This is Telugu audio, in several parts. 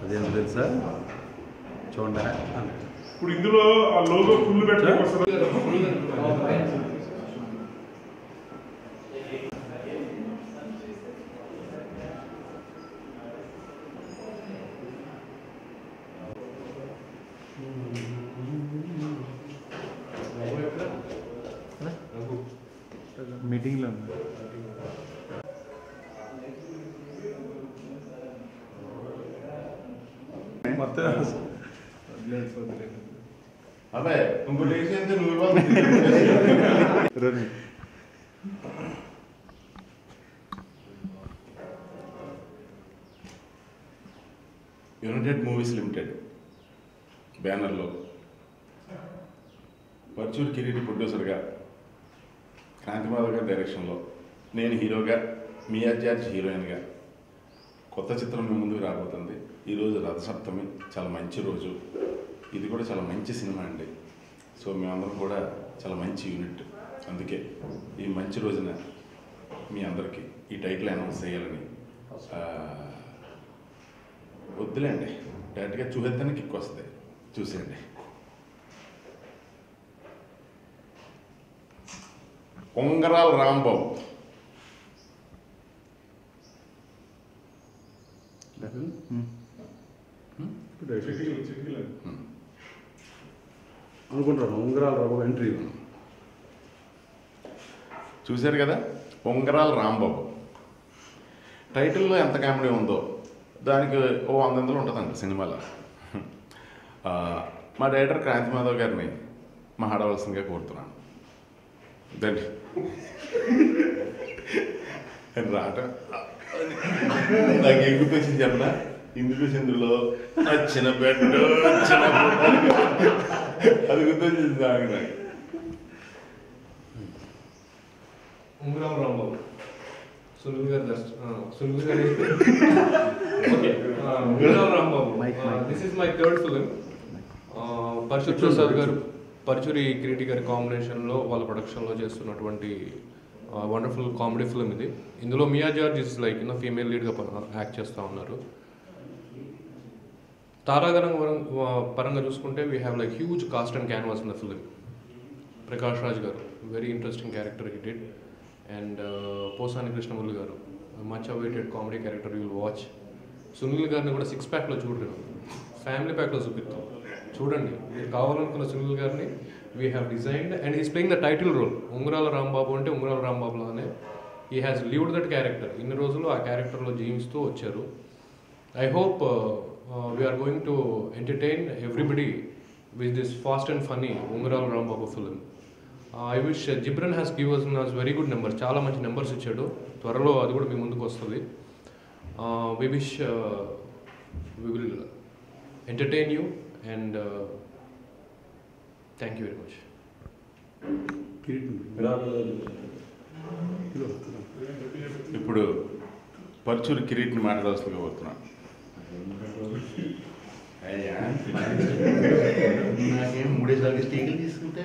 అదేం తెలుసా చూడండి ఇప్పుడు ఇందులో ఆ లోగో ఫుల్ పెట్టడానికి వస్తుంది మీటింగ్లో మొత్తం అబ్బాయి ఇంకోటి వేసి అయితే నువ్వు ఇవ్వాలి యునైటెడ్ మూవీస్ లిమిటెడ్ బ్యానర్లో పర్చూర్ కిరీటి ప్రొడ్యూసర్గా క్రాంతిమాధవ్ గారి డైరెక్షన్లో నేను హీరోగా మియా జార్జ్ హీరోయిన్గా కొత్త చిత్రం మీ ముందుకు రాబోతుంది ఈరోజు రథసప్తమి చాలా మంచి రోజు ఇది కూడా చాలా మంచి సినిమా అండి సో మేమందరం కూడా చాలా మంచి యూనిట్ అందుకే ఈ మంచి రోజున మీ అందరికీ ఈ టైటిల్ అనౌన్స్ చేయాలని ఆ, వద్దులేండి డైరెక్ట్గా చూసేద్దానే కిక్ వస్తుంది చూసేయండి ఉంగరాల రాంబాబు చిటికలు చిటికలు అనుకుంటాను ఉంగరాలు రాబో ఎంట్రీ చూశారు కదా ఉంగరాల రాంబాబు టైటిల్లో ఎంత కామెడీ ఉందో దానికి ఓ వంద వందలు ఉంటుందండి సినిమాలో ఆ, మా డైరెక్టర్ క్రాంతి మాధవ్ గారిని మాట్లాడవలసిందిగా కోరుతున్నాను దండి ఆయన రావటం నాకు ఏం గుర్తొచ్చింది చెప్పనా ఇందుకు సింధులో వచ్చిన బెడ్ వచ్చిన బెడ్. అది గుర్తొచ్చింది నాకు నాకు ఉంగరాం రాంబాబు సునీల్ గారి దర్శ ఆ, సునీల్ గారి ఓకే ఆ, ఉంగరాం Rambabu Mike, Mike. This is my third film పరశుర్ ప్రసాద్ గారు పరచూరి కిరీటి గారి కాంబినేషన్లో వాళ్ళ ప్రొడక్షన్లో చేస్తున్నటువంటి వండర్ఫుల్ కామెడీ ఫిలిం ఇది ఇందులో Mia George is like you know female లీడ్గా యాక్ట్ చేస్తూ ఉన్నారు తారాగణం పరంగా చూసుకుంటే we have like huge cast and canvas in the film Prakash Raj గారు very interesting character he did and Posani కృష్ణములు గారు much awaited comedy character you'll watch Sunil గారిని కూడా సిక్స్ ప్యాక్లో చూడరు ఫ్యామిలీ ప్యాక్లో చూపిస్తాం చూడండి మీరు కావాలనుకున్న సునీల్ గారిని we have designed and he's playing the title role Ungarala Rambabu అంటే ఉంగరాల రాంబాబులానే he has lived that character ఇన్ని రోజులు ఆ క్యారెక్టర్లో జీవిస్తూ వచ్చారు I hope uh, uh, we are going to entertain everybody with this fast and funny Ungaral Rambabu film. Uh, I wish uh, Gibran has given us very good numbers. చాలా మంచి నెంబర్స్ ఇచ్చాడు త్వరలో అది కూడా మీ ముందుకు వస్తుంది we wish we will entertain you and thank you very much ఇప్పుడు పర్చూరి కిరీటిని మాట్లాడాల్సిందిగా కోరుతున్నాను అయ్యా నాకేం మూడేసార్లు స్టీకులు తీసుకుంటే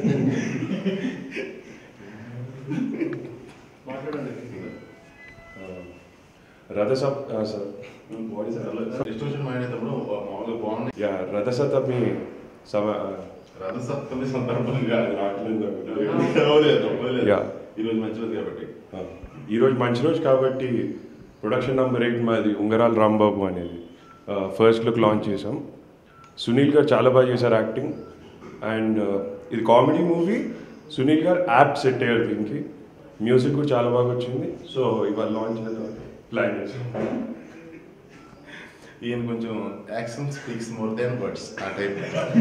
రథసప్ సార్ డిస్ట్రిబ్యూషన్ మాట్లాడేటప్పుడు మామూలుగా బాగుంది యా రథసప్తమి సమ రథసప్తమి సందర్భంగా రావట్లేదు అవ్వలేదు, అవ్వలేదు. Yeah. ఈరోజు మంచి రోజు కాబట్టి ఆ, ఈరోజు మంచి రోజు కాబట్టి ప్రొడక్షన్ నెంబర్ ఎయిట్ మాది ఉంగరాల రాంబాబు అనేది ఫస్ట్ లుక్ లాంచ్ చేసాం సునీల్ గారు చాలా బాగా చేశారు యాక్టింగ్ అండ్ ఇది కామెడీ మూవీ సునీల్ గారు యాప్ సెట్ అయ్యారు దీనికి మ్యూజిక్ కూడా చాలా బాగా వచ్చింది సో ఇవాళ లాంచ్ ప్లాన్ చేసాం ఈయన కొంచెం action speaks more than words ఆ టైప్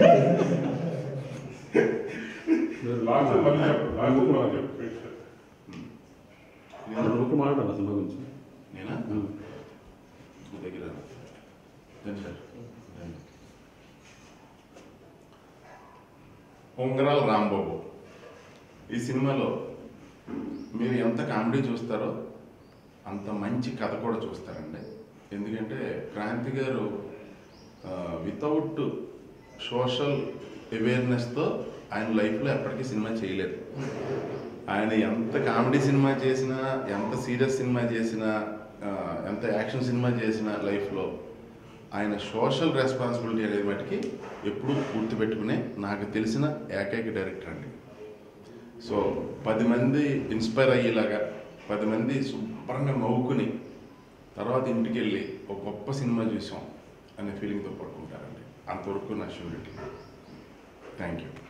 లాస్ట్ మళ్ళీ చెప్పు లాస్ట్ మళ్ళీ చెప్పు ఒక మాట్లాడాలి సినిమా గురించి నేనా మీ దగ్గర రండి సార్ రండి. ఉంగరాల రాంబాబు ఈ సినిమాలో మీరు ఎంత కామెడీ చూస్తారో అంత మంచి కథ కూడా చూస్తారండి ఎందుకంటే క్రాంతి గారు వితౌట్ సోషల్ అవేర్నెస్తో ఆయన లైఫ్లో ఎప్పటికీ సినిమా చేయలేదు ఆయన ఎంత కామెడీ సినిమా చేసినా ఎంత సీరియస్ సినిమా చేసినా ఆ, ఎంత యాక్షన్ సినిమా చేసినా లైఫ్లో ఆయన సోషల్ రెస్పాన్సిబిలిటీ అనేది మటుకి ఎప్పుడూ పూర్తి పెట్టుకునే నాకు తెలిసిన ఏకైక డైరెక్టర్ అండి సో పది మంది ఇన్స్పైర్ అయ్యేలాగా పది మంది శుభ్రంగా నవ్వుకుని తర్వాత ఇంటికి వెళ్ళి ఒక గొప్ప సినిమా చూసాం అనే ఫీలింగ్తో పడుకుంటారండి అంతవరకు నా షూరిటీ థ్యాంక్ యూ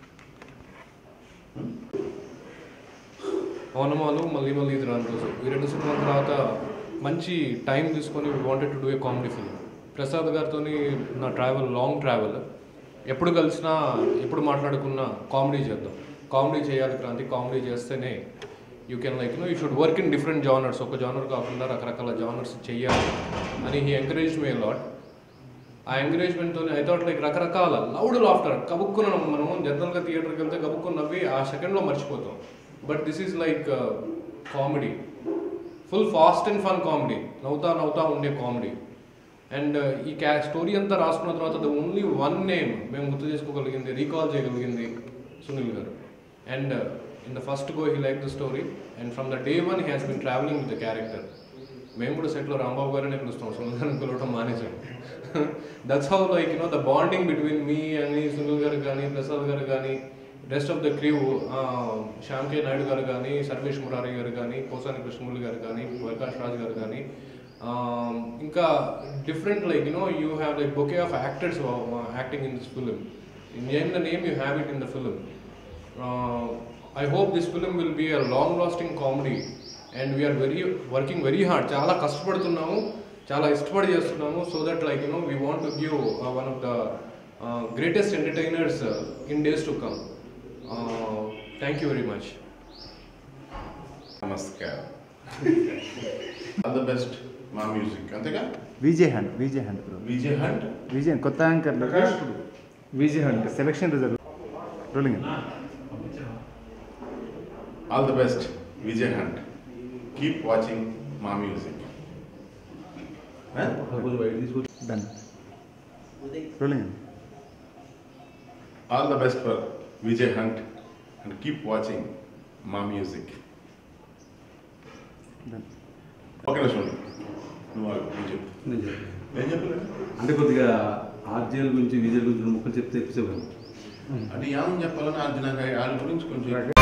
ఓనమాలు మళ్ళీ మళ్ళీ ఇది రాని రోజు ఈ రెండు సినిమాల తర్వాత మంచి టైం తీసుకొని wanted to do a comedy film Prasad గారితో నా ట్రావెల్ లాంగ్ ట్రావెల్ ఎప్పుడు కలిసినా ఎప్పుడు మాట్లాడుకున్నా కామెడీ చేద్దాం కామెడీ చేయాలి క్రాంతి కామెడీ చేస్తేనే you can like no you should work in different genres ఒక జానర్ కాకుండా రకరకాల జానర్స్ చెయ్యాలి అని హీ ఎంకరేజ్ మీ లాట్ ఆ ఎంకరేజ్మెంట్తో ఐ థాట్ లైక్ రకరకాల లౌడ్ లాఫ్టర్ కబుక్కున మనం జనరల్గా థియేటర్కి వెళ్తే కబుక్కుని నవ్వి ఆ సెకండ్లో మర్చిపోతాం but this is like comedy full fast and fun comedy నవ్వుతా నవ్వుతా ఉండే కామెడీ అండ్ ఈ క్యా స్టోరీ అంతా రాసుకున్న తర్వాత ద ఓన్లీ వన్ నేమ్ మేము గుర్తు చేసుకోగలిగింది రీకాల్ చేయగలిగింది సునీల్ గారు and in the first go he like the story and from the day one he has been travelling with the character మేము కూడా సెట్లో రాంబాబు గారనే పిలుస్తాం సునీల్ గారిని పిలవడం మానేసాం that's how like you know the bonding between me అని సునీల్ గారు కానీ ప్రసాద్ గారు కానీ rest of the crew Shyam K Naidu గారు కానీ సర్వేష్ మురారి గారు కానీ కోసాని కృష్ణమూర్తి గారు కానీ ప్రకాష్ రాజ్ గారు కానీ ఇంకా different like you know you have like bouquet of actors acting in this film in the name you have it in the film I hope this film will be a long lasting comedy and we are very working very hard చాలా కష్టపడుతున్నాము చాలా ఇష్టపడి చేస్తున్నాము so that like you know we want to give one of the greatest entertainers in days to come thank you very much నమస్కారం all the best Maa music అంతేగా Vijay hunt Vijay hunt bro Vijay hunt Vijay కొత్త anchor Vijay hunt selection result rolling all the best Vijay hunt keep watching Maa music కొంచెం బయట తీసుకొచ్చి done rolling all the best for Vijay hunt and keep watching Maa music done ఒక నిమిషం ఉండు. నువ్వు ఆగు, నేను చెప్పు నేను చెప్పాను. నేను చెప్పలేదు అంటే కొద్దిగా ఆర్జీఎల్ గురించి విజయ్ గురించి రెండు ముక్కలు చెప్తే ఎపిసోడ్ అంటే ఏమని చెప్పాలని అది నాకు వాళ్ళ గురించి కొంచెం